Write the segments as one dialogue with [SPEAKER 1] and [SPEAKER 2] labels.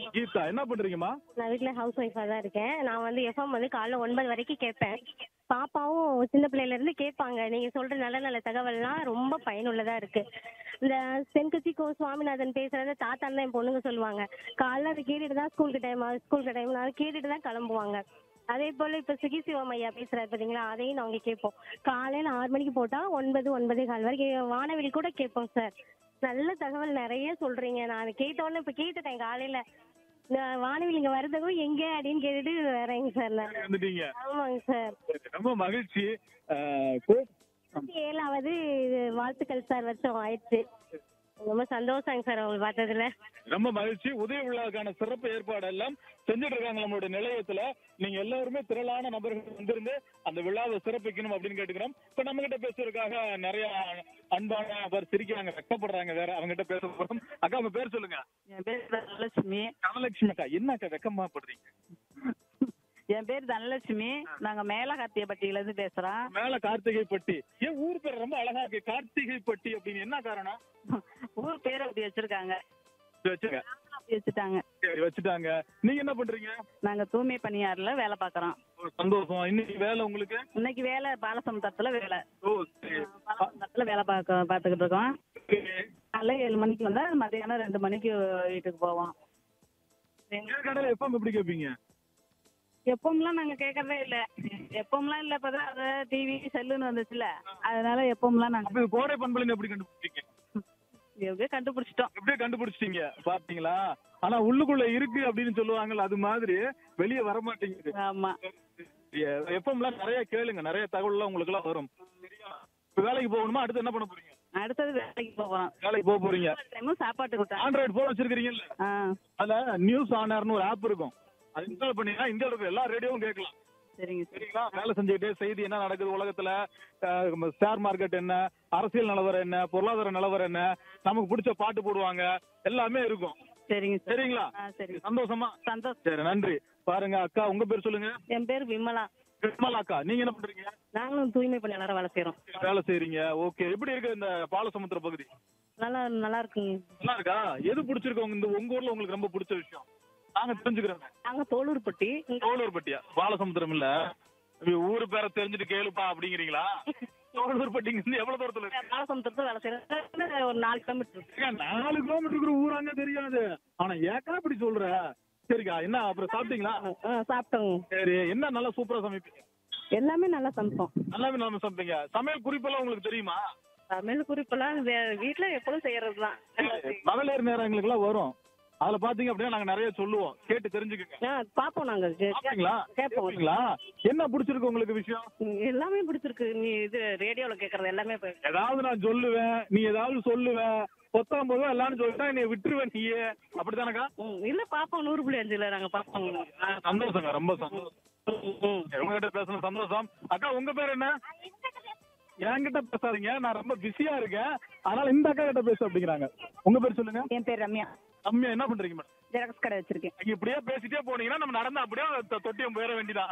[SPEAKER 1] கீதா என்ன பண்றீங்கம்மா
[SPEAKER 2] நான் வீட்டில் ஹவுஸ் ஒய்ஃபாக தான் இருக்கேன் நான் வந்து எஃப்எம் வந்து காலைல ஒன்பது வரைக்கும் கேட்பேன் பாப்பாவும் சின்ன பிள்ளையிலேருந்து கேட்பாங்க நீங்கள் சொல்கிற நல்ல நல்ல தகவல்லாம் ரொம்ப பயனுள்ளதாக இருக்குது இந்த தென்கட்சி கோ சுவாமிநாதன் பேசுகிறத தாத்தான்னு தான் என் பொண்ணுங்க சொல்லுவாங்க காலைல அதை கேட்டுட்டு தான் ஸ்கூலுக்கு டைம் ஆகுது ஸ்கூலுக்கு டைம் அதை கேட்டுட்டு தான் கிளம்புவாங்க அதே போல் இப்போ சுகி சிவம் ஐயா பேசுகிறாரு பார்த்தீங்களா அதையும் நாங்கள் கேட்போம் காலையில் ஆறு மணிக்கு போட்டால் ஒன்பது ஒன்பதே கால் வரைக்கும் வானவில் கூட கேட்போம் சார் நல்ல தகவல் நிறைய சொல்கிறீங்க நான் கேட்டோன்னே இப்போ கேட்டுட்டேன் காலையில் இந்த வானவில் இங்க வருதோ எங்க அப்படின்னு கேட்டுட்டு வரேங்க சார் நான்
[SPEAKER 1] வந்துட்டீங்க
[SPEAKER 2] ஆமாங்க சார்
[SPEAKER 1] ரொம்ப மகிழ்ச்சி அஹ், கோ-
[SPEAKER 2] ஏழாவது இது வாழ்த்துக்கள் சார் வருஷம் ஆயிடுச்சு ரொம்ப சந்தோஷங்க சார் உங்களை பார்த்ததுல
[SPEAKER 1] ரொம்ப மகிழ்ச்சி உதய விழாவுக்கான சிறப்பு ஏற்பாடு எல்லாம் செஞ்சுட்டு இருக்காங்க நம்மளுடைய நிலையத்துல நீங்க எல்லாருமே திரளான நபர்கள் வந்திருந்து அந்த விழாவை சிறப்பிக்கணும் அப்படின்னு கேட்டுக்கிறோம் இப்ப நம்ம கிட்ட பேசுறதுக்காக நிறைய அன்பான அவர் சிரிக்கிறாங்க வெக்கப்படுறாங்க வேற அவங்க கிட்ட பேச போறோம் அக்கா உங்க பேர் சொல்லுங்க
[SPEAKER 3] என் பேர் தனலட்சுமி
[SPEAKER 1] கனலட்சுமி அக்கா என்ன அக்கா வெக்கமா படுறீங்க
[SPEAKER 3] என் பேர் தனலட்சுமி நாங்க மேலகார்த்தியப்பட்டியில இருந்து பேசுறோம்
[SPEAKER 1] மேல கார்த்திகை பட்டி ஏன் ஊர் பேர் ரொம்ப அழகா இருக்கு கார்த்திகை பட்டி அப்படின்னு என்ன காரணம்
[SPEAKER 3] ஊர் பேர் அப்படி வச்சிருக்காங்க
[SPEAKER 1] சரி, வச்சுங்க
[SPEAKER 3] அப்படி வச்சுட்டாங்க
[SPEAKER 1] சரி வச்சுட்டாங்க நீங்க என்ன பண்றீங்க
[SPEAKER 3] நாங்க தூய்மை பணியாறுல வேலை பாக்குறோம்
[SPEAKER 1] ஒரு சந்தோஷம் இன்னைக்கு வேலை உங்களுக்கு
[SPEAKER 3] இன்னைக்கு வேலை பாலசமுத்திரத்துல வேலை
[SPEAKER 1] ஓ சரி
[SPEAKER 3] பாலசமுத்திரத்துல வேலை பார்க்க பாத்துக்கிட்டு இருக்கோம்
[SPEAKER 1] சரி.
[SPEAKER 3] காலைல ஏழு மணிக்கு வந்தா மத்தியானம் ரெண்டு மணிக்கு வீட்டுக்கு போவோம்
[SPEAKER 1] எங்க கடையில எப்ப எப்படி கேட்பீங்க
[SPEAKER 3] எப்பவும்லாம் நாங்க கேட்கறதே இல்ல எப்பவும்லாம் இல்ல இப்பதான் அது டிவி செல்லுன்னு வந்துச்சுல அதனால எப்பவும்லாம் நாங்க
[SPEAKER 1] அப்ப இது கோடை பண்புலன்னு எப்படி கண்டுபிடிச்சீங்க
[SPEAKER 3] எப்படியோ கண்டுபிடிச்சிட்டோம்
[SPEAKER 1] எப்படியே கண்டுபிடிச்சிட்டீங்க பாத்தீங்களா ஆனா உள்ளுக்குள்ள இருக்கு அப்படின்னு சொல்லுவாங்கல்ல அது மாதிரி வெளியே வர மாட்டேங்குது
[SPEAKER 3] ஆமா
[SPEAKER 1] எப்பம்லாம் நிறைய கேளுங்க நிறைய தகவல்லாம் உங்களுக்கு எல்லாம் வரும் சரியா? இப்ப வேலைக்கு போகணுமா அடுத்து என்ன பண்ண போறீங்க
[SPEAKER 3] அடுத்தது வேலைக்கு போறோம்
[SPEAKER 1] வேலைக்கு போக போறீங்க
[SPEAKER 3] டைமும் சாப்பாட்டுக்கு விட்டாங்க
[SPEAKER 1] ஆண்ட்ராய்டு போன் வச்சிருக்கீங்கல்ல
[SPEAKER 3] ஆ
[SPEAKER 1] அதுல நியூஸ் ஆனர்னு ஒரு ஆப் இருக்கும் அது இன்ஸ்டால் பண்ணீங்கன்னா இந்தியாவில் இருக்கிற எல்லா ரேடியோவும் கேட்கலாம்
[SPEAKER 3] சரிங்க சரி
[SPEAKER 1] சரிங்களா வேலை செஞ்சுக்கிட்டே செய்தி என்ன நடக்குது உலகத்துல ஷேர் மார்க்கெட் என்ன அரசியல் நிலவரம் என்ன பொருளாதார நிலவரம் என்ன நமக்கு பிடிச்ச பாட்டு போடுவாங்க எல்லாமே இருக்கும்
[SPEAKER 3] சரிங்க சார்
[SPEAKER 1] சரிங்களா
[SPEAKER 3] ஆ சரி
[SPEAKER 1] சந்தோஷமா
[SPEAKER 3] சந்தோஷம்
[SPEAKER 1] சரி நன்றி பாருங்க அக்கா உங்க பேர் சொல்லுங்க
[SPEAKER 3] என் பேர் விமலா
[SPEAKER 1] விமலா அக்கா நீங்க என்ன பண்றீங்க
[SPEAKER 2] நாங்களும் தூய்மை பணியாளராக வேலை செய்றோம்
[SPEAKER 1] வேலை செய்றீங்க ஓகே எப்படி இருக்கு இந்த பாலசமுத்திர பகுதி
[SPEAKER 2] நல்லா நல்லா இருக்குங்க
[SPEAKER 1] நல்லா இருக்கா எது பிடிச்சிருக்கு உங்க இந்த உங்க ஊர்ல உங்களுக்கு ரொம்ப பிடிச்ச விஷயம் நாங்க தெரிஞ்சுக்கிறோம்
[SPEAKER 2] நாங்க தோலூர்பட்டி
[SPEAKER 1] தோளூர்பட்டியா பாலசமுத்திரம் இல்ல இங்க ஊரு பேரை தெரிஞ்சுட்டு கேளுப்பா அப்படிங்கிறீங்களா தோளூர்பட்டிங்க இருந்து எவ்வளவு தூரத்துல இருக்கு
[SPEAKER 2] பாலசமுத்திரத்தில் வேலை செய்யறோம் ஒரு நாலு கிலோமீட்டர்
[SPEAKER 1] ஏங்க, நாலு கிலோமீட்டர் இருக்கிற ஊராங்க தெரியாது ஆனா ஏக்கா இப்படி சொல்ற சரிக்கா என்ன அப்புறம் சாப்பிட்டீங்களா
[SPEAKER 2] ஆ சாப்பிட்டோங்க
[SPEAKER 1] சரி என்ன நல்லா சூப்பரா சமைப்பீங்க
[SPEAKER 2] எல்லாமே நல்லா சமைப்போம்
[SPEAKER 1] நல்லாவே நல்லா சமைப்பீங்க சமையல் குறிப்பெல்லாம் உங்களுக்கு தெரியுமா
[SPEAKER 2] சமையல் குறிப்பெல்லாம் வீட்டில் எப்பவும் செய்யறது தான்
[SPEAKER 1] மகளிர் நேரங்களுக்கு எல்லாம் வரும் அதுல பாத்தீங்க அப்படின்னா நாங்க நிறைய சொல்லுவோம் கேட்டு தெரிஞ்சுக்கங்க
[SPEAKER 2] ஆ பார்ப்போம் நாங்கள்
[SPEAKER 1] சாப்பிட்டீங்களா
[SPEAKER 2] கேட்போம்
[SPEAKER 1] கேட்பீங்களா என்ன பிடிச்சிருக்கு உங்களுக்கு விஷயம்
[SPEAKER 2] எல்லாமே பிடிச்சிருக்கு நீ இது ரேடியோவில் கேட்கறது எல்லாமே இப்ப-
[SPEAKER 1] ஏதாவது நான் சொல்லுவேன் நீ ஏதாவது சொல்லுவேன் பொத்தாம் போதும் எல்லாரும் சொல்லிட்டா என்னை விட்டுருவேன் நீயே அப்படித்தானக்கா
[SPEAKER 2] ம், இல்ல பாப்போம் நூறு புள்ளி அஞ்சுல நாங்க பாப்போம்
[SPEAKER 1] சந்தோஷங்க ரொம்ப சந்தோஷம் உங்ககிட்ட பேசணும் சந்தோஷம் அக்கா உங்க பேர் என்ன என்கிட்ட பேசாதீங்க நான் ரொம்ப பிஸியா இருக்கேன் அதனால இந்த அக்கா கிட்ட பேச அப்படிங்கிறாங்க உங்க பேர் சொல்லுங்க
[SPEAKER 3] என் பேர் ரம்யா
[SPEAKER 1] கம்மியா என்ன பண்றீங்க மேடம்
[SPEAKER 3] ஜெராக்ஸ் கடை வச்சிருக்கேன்
[SPEAKER 1] நீங்க இப்படியே பேசிட்டே போனீங்கன்னா நம்ம நடந்து அப்படியே தொ- தொட்டியம் போயிட வேண்டியதான்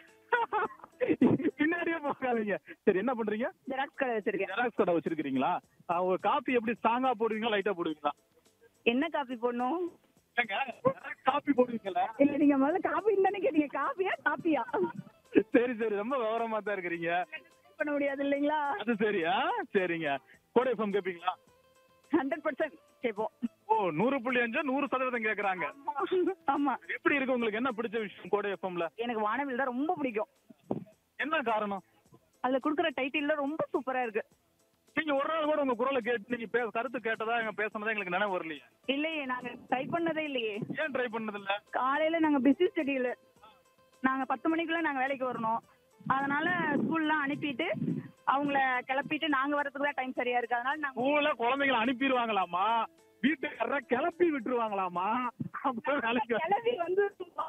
[SPEAKER 1] பின்னாடியே போகாதீங்க சரி என்ன பண்றீங்க
[SPEAKER 3] ஜெராக்ஸ் கடை வச்சிருக்கேன்
[SPEAKER 1] ஜெராக்ஸ் கடை வச்சிருக்கீங்களா ஆஹ், ஒரு காப்பி எப்படி ஸ்ட்ராங்கா போடுவீங்களா லைட்டா போடுவீங்களா
[SPEAKER 3] என்ன காபி போடணும்
[SPEAKER 1] ஏங்க, காப்பி போடுவீங்களா
[SPEAKER 3] இல்ல நீங்க முதல்ல காபி தானே கேட்டீங்க காபியா காப்பியா
[SPEAKER 1] சரி சரி ரொம்ப விவரமா தான் இருக்கிறீங்க
[SPEAKER 3] பண்ண முடியாது இல்லைங்களா
[SPEAKER 1] அது சரியா சரிங்க கோடை எஃப்எம் கேப்பீங்களா
[SPEAKER 3] ஹண்ட்ரட் பர்சன்ட் கேட்போம்
[SPEAKER 1] ஓ நூறு புள்ளி அஞ்சு நூறு சதவீதம் கேக்குறாங்க
[SPEAKER 3] ஆமா
[SPEAKER 1] எப்படி இருக்கு உங்களுக்கு என்ன பிடிச்ச விஷயம் கோடை எஃப்எம்ல
[SPEAKER 3] எனக்கு வானவில் தான் ரொம்ப பிடிக்கும்
[SPEAKER 1] என்ன காரணம்
[SPEAKER 3] அதுல குடுக்குற டைட்டில்ல ரொம்ப சூப்பரா இருக்கு
[SPEAKER 1] நீங்க ஒரு நாள் கூட உங்க குரலை கேட்டு நீங்க பே- கருத்து கேட்டதா எங்க பேசுனதா எங்களுக்கு நினைவு வரலையே
[SPEAKER 3] இல்லையே நாங்க ட்ரை பண்ணதே இல்லையே
[SPEAKER 1] ஏன் ட்ரை பண்ணது இல்ல
[SPEAKER 3] காலையில நாங்க பிஸி ஸ்டடியில நாங்க பத்து மணிக்குள்ள நாங்க வேலைக்கு வரணும் அதனால ஸ்கூல்லாம் அனுப்பிட்டு அவங்கள கிளப்பிட்டு நாங்க வரதுக்கு தான் டைம் சரியா இருக்கு அதனால நாங்க
[SPEAKER 1] ஸ்கூல்ல குழந்தைங்களை அனுப்பிடுவாங்களாமா வீட்டுக்காரர கிளப்பி விட்டுருவாங்களாமா அப்புறம் வேலைக்கு வர-
[SPEAKER 3] கிளம்பி வந்து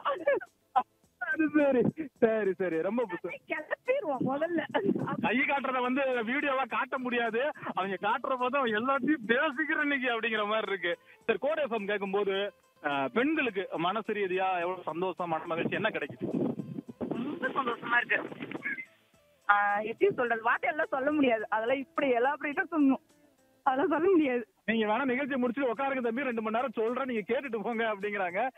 [SPEAKER 1] அது சரி சரி சரி ரொம்ப புசு.
[SPEAKER 3] கிளப்பிடுவோம் முதல்ல
[SPEAKER 1] கை காட்டுறத வந்து வீடியோவா காட்ட முடியாது அவங்க காட்டுற போது அவங்க எல்லாத்தையும் பேசிக்கிற இன்னைக்கு அப்படிங்கிற மாதிரி இருக்கு சரி கோடை எஃப்எம் கேட்கும்போது அஹ், பெண்களுக்கு மனசு ரீதியா எவ்வளவு சந்தோஷம் மன மகிழ்ச்சி என்ன கிடைக்குது
[SPEAKER 3] ரொம்ப சந்தோஷமா இருக்கு ஆஹ் எப்படி சொல்றது வார்த்தையெல்லாம் சொல்ல முடியாது அதெல்லாம் இப்படி எலாபரேட்டா சொல்லணும் அதெல்லாம் சொல்ல முடியாது
[SPEAKER 1] நீங்க வேணா நிகழ்ச்சி முடிச்சுட்டு உட்காருங்க தம்பி ரெண்டு மணி நேரம் சொல்றேன் நீங்க கேட்டுட்டு போங்க அப்படிங்கிறாங்க